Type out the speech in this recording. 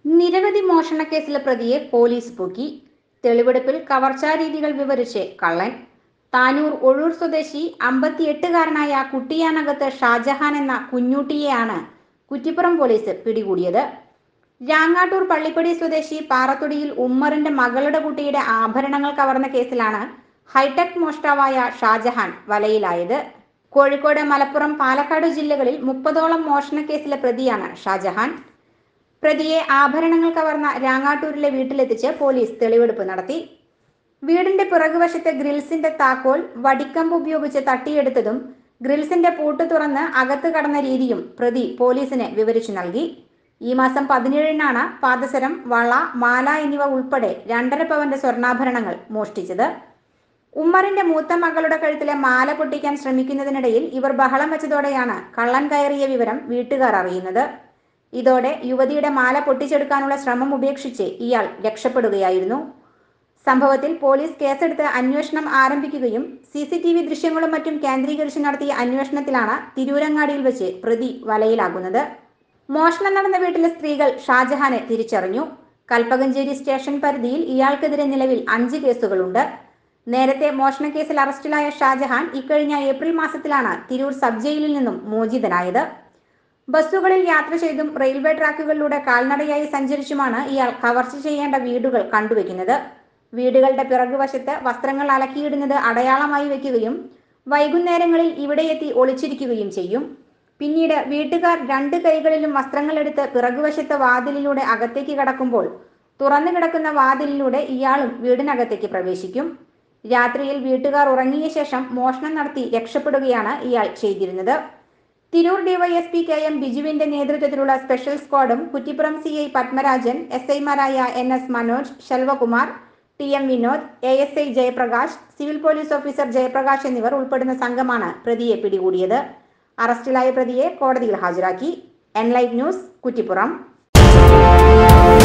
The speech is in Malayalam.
നിരവധി മോഷണക്കേസിലെ പ്രതിയെ പോലീസ് പൊക്കി തെളിവെടുപ്പിൽ കവർച്ചാ രീതികൾ വിവരിച്ച് കള്ളൻ താനൂർ ഒഴൂർ സ്വദേശി അമ്പത്തിയെട്ടുകാരനായ കുട്ടിയാനകത്ത് ഷാജഹാൻ എന്ന കുഞ്ഞൂട്ടിയെയാണ് കുറ്റിപ്പുറം പോലീസ് പിടികൂടിയത് രാങ്ങാട്ടൂർ പള്ളിപ്പടി സ്വദേശി പാറത്തൊടിയിൽ ഉമ്മറിന്റെ മകളുടെ കുട്ടിയുടെ ആഭരണങ്ങൾ കവർന്ന കേസിലാണ് ഹൈടെക് മോഷ്ടാവായ ഷാജഹാൻ വലയിലായത് കോഴിക്കോട് മലപ്പുറം പാലക്കാട് ജില്ലകളിൽ മുപ്പതോളം മോഷണക്കേസിലെ പ്രതിയാണ് ഷാജഹാൻ പ്രതിയെ ആഭരണങ്ങൾ കവർന്ന രാങ്ങാട്ടൂരിലെ വീട്ടിലെത്തിച്ച് പോലീസ് തെളിവെടുപ്പ് നടത്തി വീടിന്റെ പിറകുവശത്തെ ഗ്രിൽസിന്റെ താക്കോൽ വടിക്കമ്പ് ഉപയോഗിച്ച് തട്ടിയെടുത്തതും ഗ്രിൽസിന്റെ പൂട്ട് തുറന്ന് അകത്ത് കടന്ന രീതിയും പ്രതി പോലീസിന് വിവരിച്ചു നൽകി ഈ മാസം പതിനേഴിനാണ് പാദസരം വള മാല എന്നിവ ഉൾപ്പെടെ രണ്ടര പവന്റെ സ്വർണ്ണാഭരണങ്ങൾ മോഷ്ടിച്ചത് ഉമ്മറിന്റെ മൂത്ത മകളുടെ കഴുത്തിലെ മാല പൊട്ടിക്കാൻ ശ്രമിക്കുന്നതിനിടയിൽ ഇവർ ബഹളം വെച്ചതോടെയാണ് കള്ളൻ കയറിയ വിവരം വീട്ടുകാർ അറിയുന്നത് ഇതോടെ യുവതിയുടെ മാല പൊട്ടിച്ചെടുക്കാനുള്ള ശ്രമം ഉപേക്ഷിച്ച് ഇയാൾ രക്ഷപ്പെടുകയായിരുന്നു സംഭവത്തിൽ പോലീസ് കേസെടുത്ത് അന്വേഷണം ആരംഭിക്കുകയും സി സി ടി വി ദൃശ്യങ്ങളും മറ്റും കേന്ദ്രീകരിച്ച് നടത്തിയ അന്വേഷണത്തിലാണ് തിരൂരങ്ങാടിയിൽ വെച്ച് പ്രതി വലയിലാകുന്നത് മോഷണം നടന്ന വീട്ടിലെ സ്ത്രീകൾ ഷാജഹാനെ തിരിച്ചറിഞ്ഞു കൽപ്പകഞ്ചേരി സ്റ്റേഷൻ പരിധിയിൽ ഇയാൾക്കെതിരെ നിലവിൽ അഞ്ച് കേസുകളുണ്ട് നേരത്തെ മോഷണക്കേസിൽ അറസ്റ്റിലായ ഷാജഹാൻ ഇക്കഴിഞ്ഞ ഏപ്രിൽ മാസത്തിലാണ് തിരൂർ സബ് ജയിലിൽ നിന്നും മോചിതനായത് ബസ്സുകളിൽ യാത്ര ചെയ്തും റെയിൽവേ ട്രാക്കുകളിലൂടെ കാൽനടയായി സഞ്ചരിച്ചുമാണ് ഇയാൾ കവർച്ച ചെയ്യേണ്ട വീടുകൾ കണ്ടുവെക്കുന്നത് വീടുകളുടെ പിറകുവശത്ത് വസ്ത്രങ്ങൾ അലക്കിയിടുന്നത് അടയാളമായി വെക്കുകയും വൈകുന്നേരങ്ങളിൽ ഇവിടെയെത്തി ഒളിച്ചിരിക്കുകയും ചെയ്യും പിന്നീട് വീട്ടുകാർ രണ്ട് കൈകളിലും വസ്ത്രങ്ങളെടുത്ത് പിറകുവശത്തെ വാതിലിലൂടെ അകത്തേക്ക് കടക്കുമ്പോൾ തുറന്നു കിടക്കുന്ന വാതിലിലൂടെ ഇയാളും വീടിനകത്തേക്ക് പ്രവേശിക്കും രാത്രിയിൽ വീട്ടുകാർ ഉറങ്ങിയ ശേഷം മോഷണം നടത്തി രക്ഷപ്പെടുകയാണ് ഇയാൾ ചെയ്തിരുന്നത് തിരൂർ ഡിവൈഎസ്പി കെ എം ബിജുവിന്റെ നേതൃത്വത്തിലുള്ള സ്പെഷ്യൽ സ്ക്വാഡും Kuttippuram C I Padmarajan S ഐമാരായ N S Manoj Selvakumar T M Vinod A S I Jayaprakash civil police officer Jayaprakash എന്നിവർ ഉൾപ്പെടുന്ന സംഘമാണ് പ്രതിയെ പിടികൂടിയത് അറസ്റ്റിലായ പ്രതിയെ കോടതിയിൽ ഹാജരാക്കി എൻലൈറ്റ് ന്യൂസ് കുറ്റിപ്പുറം